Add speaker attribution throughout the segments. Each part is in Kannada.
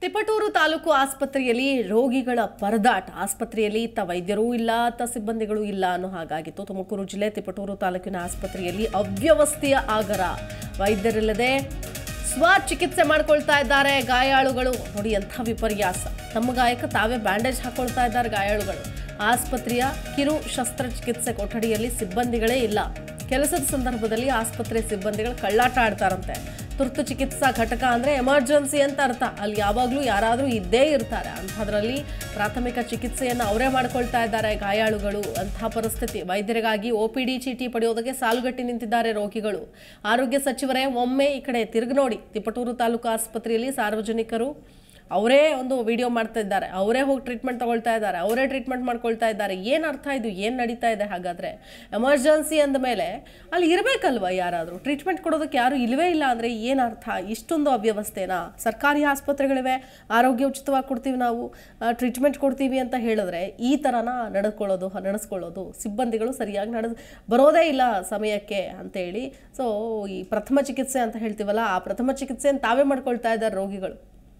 Speaker 1: ತಿಪಟೂರು ತಾಲೂಕು ಆಸ್ಪತ್ರೆಯಲ್ಲಿ ರೋಗಿಗಳ ಪರದಾಟ ಆಸ್ಪತ್ರೆಯಲ್ಲಿ ಇತ್ತ ವೈದ್ಯರೂ ಇಲ್ಲ ಅತ್ತ ಸಿಬ್ಬಂದಿಗಳು ಇಲ್ಲ ಅನ್ನೋ ಹಾಗಾಗಿತ್ತು ತುಮಕೂರು ಜಿಲ್ಲೆ ತಿಪಟೂರು ತಾಲೂಕಿನ ಆಸ್ಪತ್ರೆಯಲ್ಲಿ ಅವ್ಯವಸ್ಥೆಯ ಆಗರ ವೈದ್ಯರಿಲ್ಲದೆ ಸ್ವ ಚಿಕಿತ್ಸೆ ಮಾಡ್ಕೊಳ್ತಾ ಇದ್ದಾರೆ ಗಾಯಾಳುಗಳು ನೋಡಿ ಎಂಥ ವಿಪರ್ಯಾಸ ತಮ್ಮ ಗಾಯಕ್ಕೆ ತಾವೇ ಬ್ಯಾಂಡೇಜ್ ಹಾಕೊಳ್ತಾ ಇದ್ದಾರೆ ಗಾಯಾಳುಗಳು ಆಸ್ಪತ್ರೆಯ ಕಿರು ಶಸ್ತ್ರಚಿಕಿತ್ಸೆ ಕೊಠಡಿಯಲ್ಲಿ ಸಿಬ್ಬಂದಿಗಳೇ ಇಲ್ಲ ಕೆಲಸದ ಸಂದರ್ಭದಲ್ಲಿ ಆಸ್ಪತ್ರೆ ಸಿಬ್ಬಂದಿಗಳು ಕಳ್ಳಾಟ ಆಡ್ತಾರಂತೆ ತುರ್ತು ಚಿಕಿತ್ಸಾ ಘಟಕ ಅಂದರೆ ಎಮರ್ಜೆನ್ಸಿ ಅಂತ ಅರ್ಥ ಅಲ್ಲಿ ಯಾವಾಗಲೂ ಯಾರಾದರೂ ಇದ್ದೇ ಇರ್ತಾರೆ ಅಂಥದ್ರಲ್ಲಿ ಪ್ರಾಥಮಿಕ ಚಿಕಿತ್ಸೆಯನ್ನು ಅವರೇ ಮಾಡ್ಕೊಳ್ತಾ ಇದ್ದಾರೆ ಗಾಯಾಳುಗಳು ಅಂತಹ ಪರಿಸ್ಥಿತಿ ವೈದ್ಯರಿಗಾಗಿ ಒ ಪಿ ಡಿ ಚೀಟಿ ಪಡೆಯೋದಕ್ಕೆ ಸಾಲುಗಟ್ಟಿ ನಿಂತಿದ್ದಾರೆ ರೋಗಿಗಳು ಆರೋಗ್ಯ ಸಚಿವರೇ ಒಮ್ಮೆ ಈ ಕಡೆ ತಿರುಗಿ ನೋಡಿ ತಿಪಟೂರು ತಾಲೂಕು ಆಸ್ಪತ್ರೆಯಲ್ಲಿ ಸಾರ್ವಜನಿಕರು ಅವರೇ ಒಂದು ವಿಡಿಯೋ ಮಾಡ್ತಾ ಇದ್ದಾರೆ ಅವರೇ ಹೋಗಿ ಟ್ರೀಟ್ಮೆಂಟ್ ತಗೊಳ್ತಾ ಇದ್ದಾರೆ ಅವರೇ ಟ್ರೀಟ್ಮೆಂಟ್ ಮಾಡ್ಕೊಳ್ತಾ ಇದ್ದಾರೆ ಏನು ಅರ್ಥ ಇದು ಏನು ನಡೀತಾ ಇದೆ ಹಾಗಾದರೆ ಎಮರ್ಜೆನ್ಸಿ ಅಂದ ಮೇಲೆ ಅಲ್ಲಿ ಇರಬೇಕಲ್ವ ಯಾರಾದರೂ ಟ್ರೀಟ್ಮೆಂಟ್ ಕೊಡೋದಕ್ಕೆ ಯಾರು ಇಲ್ಲವೇ ಇಲ್ಲ ಅಂದರೆ ಏನು ಅರ್ಥ ಇಷ್ಟೊಂದು ಅವ್ಯವಸ್ಥೆನಾ ಸರ್ಕಾರಿ ಆಸ್ಪತ್ರೆಗಳಿವೆ ಆರೋಗ್ಯ ಉಚಿತವಾಗಿ ಕೊಡ್ತೀವಿ ನಾವು ಟ್ರೀಟ್ಮೆಂಟ್ ಕೊಡ್ತೀವಿ ಅಂತ ಹೇಳಿದ್ರೆ ಈ ಥರನ ನಡ್ಕೊಳ್ಳೋದು ನಡೆಸ್ಕೊಳ್ಳೋದು ಸಿಬ್ಬಂದಿಗಳು ಸರಿಯಾಗಿ ನಡೆದು ಬರೋದೇ ಇಲ್ಲ ಸಮಯಕ್ಕೆ ಅಂತೇಳಿ ಸೊ ಈ ಪ್ರಥಮ ಚಿಕಿತ್ಸೆ ಅಂತ ಹೇಳ್ತೀವಲ್ಲ ಆ ಪ್ರಥಮ ಚಿಕಿತ್ಸೆಯನ್ನು ತಾವೇ ಮಾಡ್ಕೊಳ್ತಾ ಇದ್ದಾರೆ ರೋಗಿಗಳು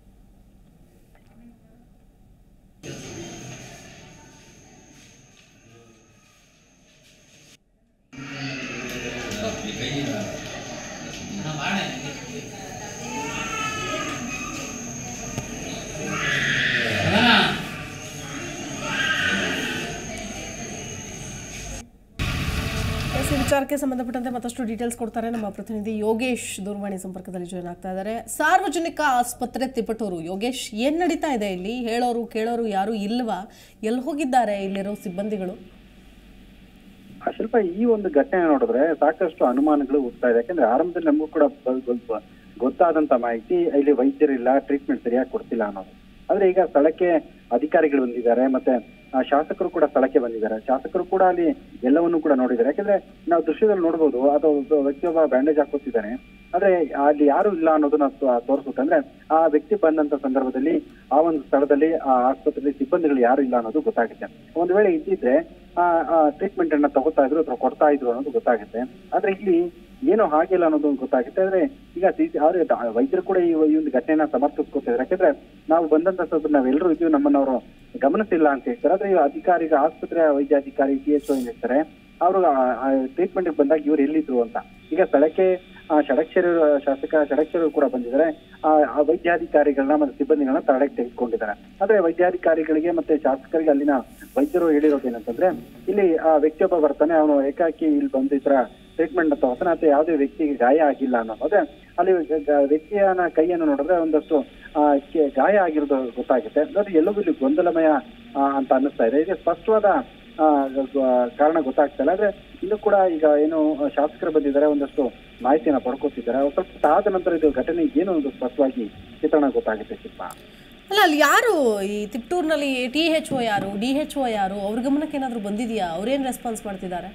Speaker 1: ಎಸ್, ಈ ವಿಚಾರಕ್ಕೆ ಸಂಬಂಧಪಟ್ಟಂತೆ ಮತ್ತಷ್ಟು ಡೀಟೇಲ್ಸ್ ಕೊಡ್ತಾರೆ ನಮ್ಮ ಪ್ರತಿನಿಧಿ ಯೋಗೇಶ್ ದೂರವಾಣಿ ಸಂಪರ್ಕದಲ್ಲಿ ಜಾಯ್ನ್ ಆಗ್ತಾ ಇದ್ದಾರೆ ಸಾರ್ವಜನಿಕ ಆಸ್ಪತ್ರೆ ತಿಪಟೂರು ಯೋಗೇಶ್ ಏನ್ ನಡೀತಾ ಇದೆ ಇಲ್ಲಿ ಹೇಳೋರು ಕೇಳೋರು ಯಾರು ಇಲ್ವಾ ಎಲ್ಲಿ ಹೋಗಿದ್ದಾರೆ ಇಲ್ಲಿರೋ ಸಿಬ್ಬಂದಿಗಳು
Speaker 2: ಆ ಶಿಲ್ಪ ಈ ಒಂದು ಘಟನೆ ನೋಡಿದ್ರೆ ಸಾಕಷ್ಟು ಅನುಮಾನಗಳು ಹುಡ್ತಾ ಇದೆ ಯಾಕಂದ್ರೆ ಆರಂಭದಲ್ಲಿ ನಮಗೂ ಕೂಡ ಬ- ಬ- ಗೊತ್ತಾದಂತ ಮಾಹಿತಿ ಇಲ್ಲಿ ವೈದ್ಯರಿಲ್ಲ ಟ್ರೀಟ್ಮೆಂಟ್ ಸರಿಯಾಗಿ ಕೊಡ್ತಿಲ್ಲ ಅನ್ನೋದು ಆದ್ರೆ ಈಗ ಸ್ಥಳಕ್ಕೆ ಅಧಿಕಾರಿಗಳು ಬಂದಿದ್ದಾರೆ ಮತ್ತೆ ಆ ಶಾಸಕರು ಕೂಡ ಸ್ಥಳಕ್ಕೆ ಬಂದಿದ್ದಾರೆ ಶಾಸಕರು ಕೂಡ ಅಲ್ಲಿ ಎಲ್ಲವನ್ನೂ ಕೂಡ ನೋಡಿದ್ದಾರೆ ಯಾಕಂದ್ರೆ ನಾವು ದೃಶ್ಯದಲ್ಲಿ ನೋಡ್ಬೋದು ಅದು ಒಬ್ಬ ವ್ಯಕ್ತಿಯೊಬ್ಬ ಬ್ಯಾಂಡೇಜ್ ಹಾಕೋತಿದ್ದಾನೆ ಆದ್ರೆ ಅಲ್ಲಿ ಯಾರು ಇಲ್ಲ ಅನ್ನೋದನ್ನ ತೋ- ತೋರಿಸುತ್ತೆ ಅಂದ್ರೆ ಆ ವ್ಯಕ್ತಿ ಬಂದಂತ ಸಂದರ್ಭದಲ್ಲಿ ಆ ಒಂದು ಸ್ಥಳದಲ್ಲಿ ಆ ಆಸ್ಪತ್ರೆಯಲ್ಲಿ ಸಿಬ್ಬಂದಿಗಳು ಯಾರು ಇಲ್ಲ ಅನ್ನೋದು ಗೊತ್ತಾಗುತ್ತೆ ಒಂದ್ ವೇಳೆ ಇದ್ದಿದ್ರೆ ಆ ಟ್ರೀಟ್ಮೆಂಟ್ ಅನ್ನ ತಗೋತಾ ಇದ್ರು ಅಥವಾ ಕೊಡ್ತಾ ಇದ್ರು ಅನ್ನೋದು ಗೊತ್ತಾಗುತ್ತೆ ಆದ್ರೆ ಇಲ್ಲಿ ಏನೋ ಹಾಗಿಲ್ಲ ಅನ್ನೋದು ಗೊತ್ತಾಗುತ್ತೆ ಆದ್ರೆ ಈಗ ಸಿ- ಅವ್ರು ದ- ವೈದ್ಯರು ಕೂಡ ಈ ಈ ಒಂದು ಘಟನೆಯನ್ನ ಸಮರ್ಥಿಸ್ಕೊತಿದ್ದಾರೆ ಯಾಕಂದ್ರೆ ನಾವು ಬಂದಂತ ಸಂದರ್ಭ ನಾವೆಲ್ಲರೂ ಇದ್ದೀವಿ ನಮ್ಮನ್ನ ಅವರು ಗಮನಿಸಿಲ್ಲ ಅಂತ ಹೇಳ್ತಾರೆ ಆದ್ರೆ ಈ ಅಧಿಕಾರಿಗ ಆಸ್ಪತ್ರೆ ವೈದ್ಯಾಧಿಕಾರಿ ಟಿ ಎಚ್ ಏನ್ ಹೇಳ್ತಾರೆ ಅವರು ಟ್ರೀಟ್ಮೆಂಟ್ ಬಂದಾಗ ಇವ್ರು ಎಲ್ಲಿದ್ರು ಅಂತ ಈಗ ಸ್ಥಳಕ್ಕೆ ಆ, ಷಡಕ್ಷರ ಶಾಸಕ ಷಡಕ್ಷರು ಕೂಡ ಬಂದಿದ್ದಾರೆ ಆ ಆ ವೈದ್ಯಾಧಿಕಾರಿಗಳನ್ನ ಮತ್ತೆ ಸಿಬ್ಬಂದಿಗಳನ್ನ ತಡೆಗೆ ತೆಗೆದುಕೊಂಡಿದ್ದಾರೆ ಆದ್ರೆ ವೈದ್ಯಾಧಿಕಾರಿಗಳಿಗೆ ಮತ್ತೆ ಶಾಸಕರಿಗೆ ಅಲ್ಲಿನ ವೈದ್ಯರು ಹೇಳಿರೋದು ಏನಂತಂದ್ರೆ ಇಲ್ಲಿ ಆ ವ್ಯಕ್ತಿಯೊಬ್ಬ ಬರ್ತಾನೆ ಅವನು ಏಕಾಕಿ ಇಲ್ಲಿ ಬಂದು ಈ ತರ ಟ್ರೀಟ್ಮೆಂಟ್ ತಗೋತಾನೆ ಅಥವಾ ಯಾವುದೇ ವ್ಯಕ್ತಿಗೆ ಗಾಯ ಆಗಿಲ್ಲ ಅನ್ನೋದು ಅದೇ ಅಲ್ಲಿ ಗ- ಗ- ವ್ಯಕ್ತಿಯನ ಕೈಯನ್ನು ನೋಡಿದ್ರೆ ಒಂದಷ್ಟು ಆ, ಕೆ- ಗಾಯ ಆಗಿರೋದು ಗೊತ್ತಾಗುತ್ತೆ ಅದು ಎಲ್ಲವೂ ಇಲ್ಲಿ ಗೊಂದಲಮಯ ಆ, ಅಂತ ಅನ್ನಿಸ್ತಾ ಇದೆ ಇದು ಸ್ಪಷ್ಟವಾದ ಆ, ಗ- ಕಾರಣ ಗೊತ್ತಾಗ್ತಾ ಇಲ್ಲ ಆದ್ರೆ ಇನ್ನು ಕೂಡ ಈಗ ಏನು ಶಾಸಕರು ಬಂದಿದ್ದಾರೆ ಒಂದಷ್ಟು ಮಾಹಿತಿಯನ್ನ ಪಡ್ಕೊತಿದ್ದಾರೆ ಅವ್ರು ಸ್ವಲ್ಪ ಹೊತ್ತು ಆದ ನಂತರ ಇದು ಘಟನೆ ಏನು ಒಂದು ಸ್ಪಷ್ಟವಾಗಿ ಚಿತ್ರಣ ಗೊತ್ತಾಗುತ್ತೆ ಶಿಲ್ಪ
Speaker 1: ಅಲ್ಲ ಅಲ್ಲಿ ಯಾರು ಈ ತಿಪ್ಟೂರಿನಲ್ಲಿ ಟಿ ಎಚ್ ಒ ಯಾರು ಡಿ ಎಚ್ ಒ ಯಾರು ಅವ್ರ ಗಮನಕ್ಕೆ ಏನಾದರೂ ಬಂದಿದೆಯಾ ಅವ್ರೇನು ರೆಸ್ಪಾನ್ಸ್ ಮಾಡ್ತಿದ್ದಾರೆ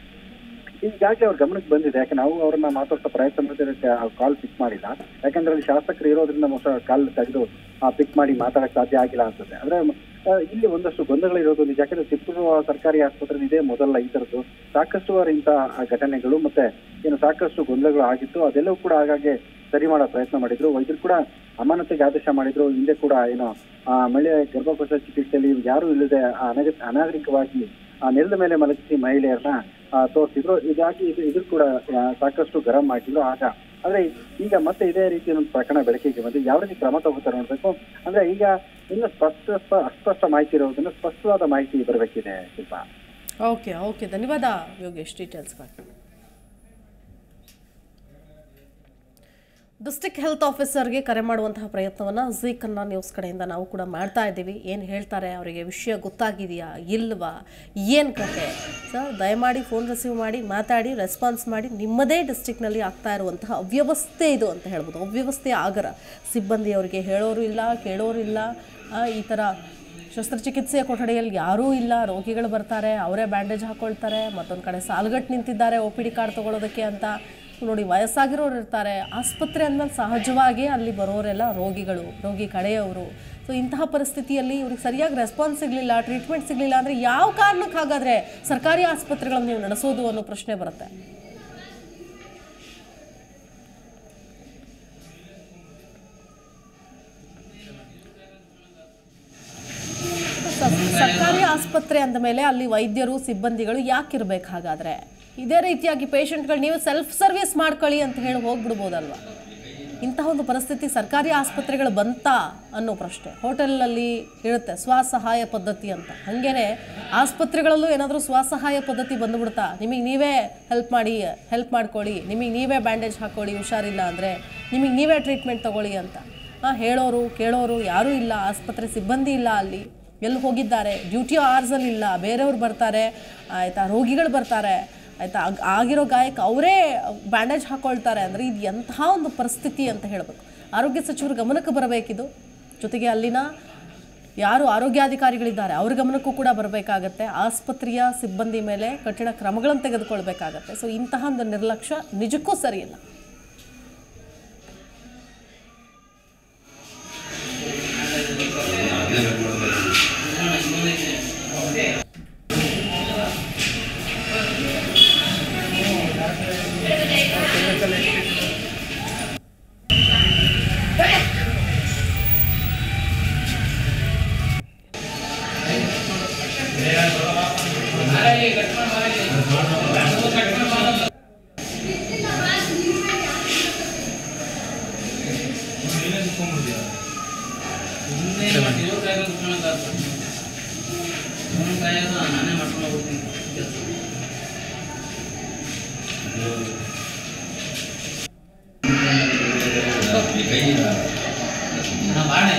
Speaker 2: ಈಗಾಗಲೇ ಅವ್ರ ಗಮನಕ್ಕೆ ಬಂದಿದೆ ಯಾಕೆ ನಾವು ಅವ್ರನ್ನ ಮಾತಾಡ್ತಾ ಪ್ರಯತ್ನ ಮಾಡಿದ್ರೆ ಕಾಲ್ ಪಿಕ್ ಮಾಡಿಲ್ಲ ಯಾಕಂದ್ರೆ ಅಲ್ಲಿ ಶಾಸಕರು ಇರೋದ್ರಿಂದ ಮೋಸ ಕಾಲ್ ತೆಗೆದು ಪಿಕ್ ಮಾಡಿ ಮಾತಾಡಕ್ ಸಾಧ್ಯ ಆಗಿಲ್ಲ ಅನ್ಸುತ್ತೆ ಅಂದ್ರೆ ಆ, ಇಲ್ಲಿ ಒಂದಷ್ಟು ಗೊಂದಲಗಳಿರೋದು ನಿಜ ಯಾಕಂದ್ರೆ ಚಿತ್ತೂರು ಸರ್ಕಾರಿ ಆಸ್ಪತ್ರೆ ಇದೇ ಮೊದಲ ಈ ತರದ್ದು ಸಾಕಷ್ಟು ಬಾರಿ ಇಂತಹ ಘಟನೆಗಳು ಮತ್ತೆ ಏನು ಸಾಕಷ್ಟು ಗೊಂದಲಗಳು ಆಗಿತ್ತು ಅದೆಲ್ಲವೂ ಕೂಡ ಹಾಗಾಗಿ ಸರಿ ಮಾಡೋ ಪ್ರಯತ್ನ ಮಾಡಿದ್ರು ವೈದ್ಯರು ಕೂಡ ಅಮಾನತಿಗೆ ಆದೇಶ ಮಾಡಿದ್ರು ಹಿಂದೆ ಕೂಡ ಏನು ಆ ಮಹಿಳೆ ಗರ್ಭಕೋಶ ಚಿಕಿತ್ಸೆಯಲ್ಲಿ ಯಾರು ಇಲ್ಲದೆ ಅನಗ ಅನಾಗರಿಕವಾಗಿ ಆ ನೆಲದ ಮೇಲೆ ಮಲಗಿಸಿ ಮಹಿಳೆಯರನ್ನ ಆ, ತೋರಿಸಿದ್ರು ಇದಾಗಿ ಇದು ಇದು ಕೂಡ ಆ, ಸಾಕಷ್ಟು ಗರಂ ಮಾಡಿದ್ರು ಆಗ ಆದ್ರೆ ಈಗ ಮತ್ತೆ ಇದೇ ರೀತಿಯ ಒಂದು ಪ್ರಕರಣ ಬೆಳಕಿಗೆ ಬಂದು ಯಾವ ರೀತಿ ಕ್ರಮ ತಗೋತಾರೆ ನೋಡ್ಬೇಕು ಅಂದ್ರೆ ಈಗ ಇನ್ನು ಸ್ಪಷ್ಟ ಸ್ಪ- ಅಸ್ಪಷ್ಟ ಮಾಹಿತಿ ಇರೋದನ್ನ ಸ್ಪಷ್ಟವಾದ ಮಾಹಿತಿ ಬರಬೇಕಿದೆ ಶಿಲ್ಪ
Speaker 1: ಓಕೆ ಓಕೆ ಧನ್ಯವಾದ ಯೋಗೇಶ್ ಡೀಟೇಲ್ಸ್ಗಾಗಿ ಡಿಸ್ಟ್ರಿಕ್ಟ್ ಹೆಲ್ತ್ ಆಫೀಸರ್ಗೆ ಕರೆ ಮಾಡುವಂತಹ ಪ್ರಯತ್ನವನ್ನು ಜಿ ಕನ್ನಡ ನ್ಯೂಸ್ ಕಡೆಯಿಂದ ನಾವು ಕೂಡ ಮಾಡ್ತಾ ಇದ್ದೀವಿ ಏನು ಹೇಳ್ತಾರೆ ಅವರಿಗೆ ವಿಷಯ ಗೊತ್ತಾಗಿದೆಯಾ ಇಲ್ವಾ ಏನು ಕತೆ ಸರ್ ದಯಮಾಡಿ ಫೋನ್ ರಿಸೀವ್ ಮಾಡಿ ಮಾತಾಡಿ ರೆಸ್ಪಾನ್ಸ್ ಮಾಡಿ ನಿಮ್ಮದೇ ಡಿಸ್ಟ್ರಿಕ್ನಲ್ಲಿ ಆಗ್ತಾ ಇರುವಂತಹ ಅವ್ಯವಸ್ಥೆ ಇದು ಅಂತ ಹೇಳ್ಬೋದು ಅವ್ಯವಸ್ಥೆಯ ಆಗರ ಸಿಬ್ಬಂದಿಯವರಿಗೆ ಹೇಳೋರು ಇಲ್ಲ ಕೇಳೋರು ಇಲ್ಲ ಆ, ಈ ಥರ ಶಸ್ತ್ರಚಿಕಿತ್ಸೆಯ ಕೊಠಡಿಯಲ್ಲಿ ಯಾರೂ ಇಲ್ಲ ರೋಗಿಗಳು ಬರ್ತಾರೆ ಅವರೇ ಬ್ಯಾಂಡೇಜ್ ಹಾಕೊಳ್ತಾರೆ ಮತ್ತೊಂದು ಕಡೆ ಸಾಲುಗಟ್ಟು ನಿಂತಿದ್ದಾರೆ ಒ ಪಿ ಡಿ ಕಾರ್ಡ್ ತೊಗೊಳೋದಕ್ಕೆ ಅಂತ ನೋಡಿ ವಯಸ್ಸಾಗಿರೋರು ಇರ್ತಾರೆ ಆಸ್ಪತ್ರೆ ಅಂದಮೇಲೆ ಸಹಜವಾಗಿ ಅಲ್ಲಿ ಬರೋರೆಲ್ಲ ರೋಗಿಗಳು ರೋಗಿ ಕಡೆಯವರು ಸೊ ಇಂತಹ ಪರಿಸ್ಥಿತಿಯಲ್ಲಿ ಇವ್ರಿಗೆ ಸರಿಯಾಗಿ ರೆಸ್ಪಾನ್ಸ್ ಸಿಗಲಿಲ್ಲ ಟ್ರೀಟ್ಮೆಂಟ್ ಸಿಗಲಿಲ್ಲ ಅಂದರೆ ಯಾವ ಕಾರಣಕ್ಕೆ ಹಾಗಾದರೆ ಸರ್ಕಾರಿ ಆಸ್ಪತ್ರೆಗಳನ್ನು ನೀವು ನಡೆಸೋದು ಅನ್ನೋ ಪ್ರಶ್ನೆ ಬರುತ್ತೆ ಆಸ್ಪತ್ರೆ ಅಂದ ಮೇಲೆ ಅಲ್ಲಿ ವೈದ್ಯರು ಸಿಬ್ಬಂದಿಗಳು ಯಾಕಿರ್ಬೇಕು ಹಾಗಾದ್ರೆ ಇದೇ ರೀತಿಯಾಗಿ ಪೇಷಂಟ್ಗಳು ನೀವು ಸೆಲ್ಫ್ ಸರ್ವಿಸ್ ಮಾಡ್ಕೊಳ್ಳಿ ಅಂತ ಹೇಳಿ ಹೋಗ್ಬಿಡ್ಬೋದಲ್ವಾ ಇಂತಹ ಒಂದು ಪರಿಸ್ಥಿತಿ ಸರ್ಕಾರಿ ಆಸ್ಪತ್ರೆಗಳು ಬಂತಾ ಅನ್ನೋ ಪ್ರಶ್ನೆ ಹೋಟೆಲಲ್ಲಿ ಇರುತ್ತೆ ಸ್ವಸಹಾಯ ಪದ್ಧತಿ ಅಂತ ಹಾಗೇನೆ ಆಸ್ಪತ್ರೆಗಳಲ್ಲೂ ಏನಾದರೂ ಸ್ವಸಹಾಯ ಪದ್ಧತಿ ಬಂದುಬಿಡ್ತಾ ನಿಮಗೆ ನೀವೇ ಹೆಲ್ಪ್ ಮಾಡಿ ಹೆಲ್ಪ್ ಮಾಡ್ಕೊಳ್ಳಿ ನಿಮಗೆ ನೀವೇ ಬ್ಯಾಂಡೇಜ್ ಹಾಕ್ಕೊಳ್ಳಿ ಹುಷಾರಿಲ್ಲ ಅಂದರೆ ನಿಮಗೆ ನೀವೇ ಟ್ರೀಟ್ಮೆಂಟ್ ತಗೊಳ್ಳಿ ಅಂತ ಹಾಂ ಹೇಳೋರು ಕೇಳೋರು ಯಾರೂ ಇಲ್ಲ ಆಸ್ಪತ್ರೆ ಸಿಬ್ಬಂದಿ ಇಲ್ಲ ಅಲ್ಲಿ ಎಲ್ಲಿ ಹೋಗಿದ್ದಾರೆ ಡ್ಯೂಟಿ ಅವರ್ಸಲ್ಲಿ ಇಲ್ಲ ಬೇರೆಯವ್ರು ಬರ್ತಾರೆ ಆಯಿತಾ ರೋಗಿಗಳು ಬರ್ತಾರೆ ಆಯಿತಾ ಆಗ್- ಆಗಿರೋ ಗಾಯಕ್ಕೆ ಅವರೇ ಬ್ಯಾಂಡೇಜ್ ಹಾಕ್ಕೊಳ್ತಾರೆ ಅಂದರೆ ಇದು ಎಂತಹ ಒಂದು ಪರಿಸ್ಥಿತಿ ಅಂತ ಹೇಳಬೇಕು ಆರೋಗ್ಯ ಸಚಿವರ ಗಮನಕ್ಕೆ ಬರಬೇಕಿದು ಜೊತೆಗೆ ಅಲ್ಲಿನ ಯಾರು ಆರೋಗ್ಯಾಧಿಕಾರಿಗಳಿದ್ದಾರೆ ಅವ್ರ ಗಮನಕ್ಕೂ ಕೂಡ ಬರಬೇಕಾಗತ್ತೆ ಆಸ್ಪತ್ರೆಯ ಸಿಬ್ಬಂದಿ ಮೇಲೆ ಕಠಿಣ ಕ್ರಮಗಳನ್ನು ತೆಗೆದುಕೊಳ್ಬೇಕಾಗತ್ತೆ ಸೊ ಇಂತಹ ಒಂದು ನಿರ್ಲಕ್ಷ್ಯ ನಿಜಕ್ಕೂ ಸರಿಯಿಲ್ಲ
Speaker 3: ನಾನೇ ಮಾಡ್ಕೊಂಡು ಹೋಗ್ತೀನಿ ನಾ ಬಾಳೆ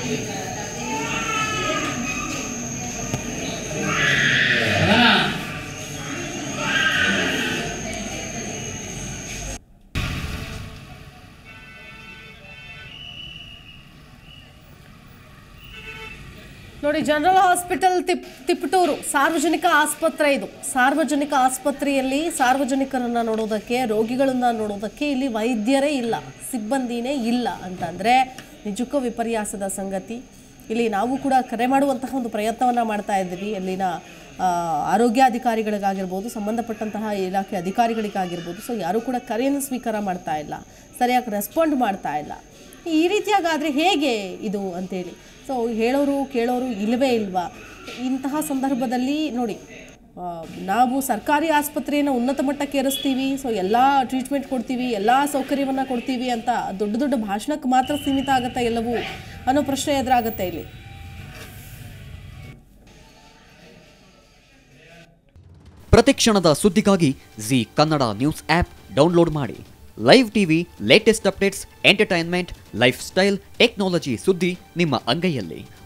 Speaker 1: ನೋಡಿ ಜನರಲ್ ಹಾಸ್ಪಿಟಲ್ ತಿಪ್ ತಿಪಟೂರು ಸಾರ್ವಜನಿಕ ಆಸ್ಪತ್ರೆ ಇದು ಸಾರ್ವಜನಿಕ ಆಸ್ಪತ್ರೆಯಲ್ಲಿ ಸಾರ್ವಜನಿಕರನ್ನ ನೋಡೋದಕ್ಕೆ ರೋಗಿಗಳನ್ನ ನೋಡೋದಕ್ಕೆ ಇಲ್ಲಿ ವೈದ್ಯರೇ ಇಲ್ಲ ಸಿಬ್ಬಂದಿನೇ ಇಲ್ಲ ಅಂತಂದ್ರೆ ನಿಜಕ್ಕೂ ವಿಪರ್ಯಾಸದ ಸಂಗತಿ ಇಲ್ಲಿ ನಾವು ಕೂಡ ಕರೆ ಮಾಡುವಂತಹ ಒಂದು ಪ್ರಯತ್ನವನ್ನ ಮಾಡ್ತಾ ಇದ್ದೀವಿ ಅಲ್ಲಿನ ಆ, ಆರೋಗ್ಯಾಧಿಕಾರಿಗಳಿಗಾಗಿರ್ಬೋದು ಸಂಬಂಧಪಟ್ಟಂತಹ ಇಲಾಖೆ ಅಧಿಕಾರಿಗಳಿಗಾಗಿರ್ಬೋದು ಸೊ ಯಾರೂ ಕೂಡ ಕರೆಯನ್ನು ಸ್ವೀಕಾರ ಮಾಡ್ತಾ ಇಲ್ಲ ಸರಿಯಾಗಿ ರೆಸ್ಪಾಂಡ್ ಮಾಡ್ತಾ ಇಲ್ಲ ಈ ರೀತಿಯಾಗಾದರೆ ಹೇಗೆ ಇದು ಅಂತೇಳಿ ಸೊ ಹೇಳೋರು ಕೇಳೋರು ಇಲ್ಲವೇ ಇಲ್ವಾ ಇಂತಹ ಸಂದರ್ಭದಲ್ಲಿ ನೋಡಿ ಆ, ನಾವು ಸರ್ಕಾರಿ ಆಸ್ಪತ್ರೆಯನ್ನು ಉನ್ನತ ಮಟ್ಟಕ್ಕೆ ಏರಿಸ್ತೀವಿ ಸೊ ಎಲ್ಲ ಟ್ರೀಟ್ಮೆಂಟ್ ಕೊಡ್ತೀವಿ ಎಲ್ಲ ಸೌಕರ್ಯವನ್ನು ಕೊಡ್ತೀವಿ ಅಂತ ದೊಡ್ಡ ದೊಡ್ಡ ಭಾಷಣಕ್ಕೆ ಮಾತ್ರ ಸೀಮಿತ ಆಗುತ್ತಾ ಎಲ್ಲವೂ ಅನ್ನೋ ಪ್ರಶ್ನೆ ಎದುರಾಗುತ್ತೆ ಇಲ್ಲಿ
Speaker 4: ಪ್ರತಿಕ್ಷಣದ ಸುದ್ದಿಗಾಗಿ Zee Kannada news app download ಮಾಡಿ live TV latest updates entertainment lifestyle technology ಸುದ್ದಿ ನಿಮ್ಮ ಅಂಗೈಯಲ್ಲಿ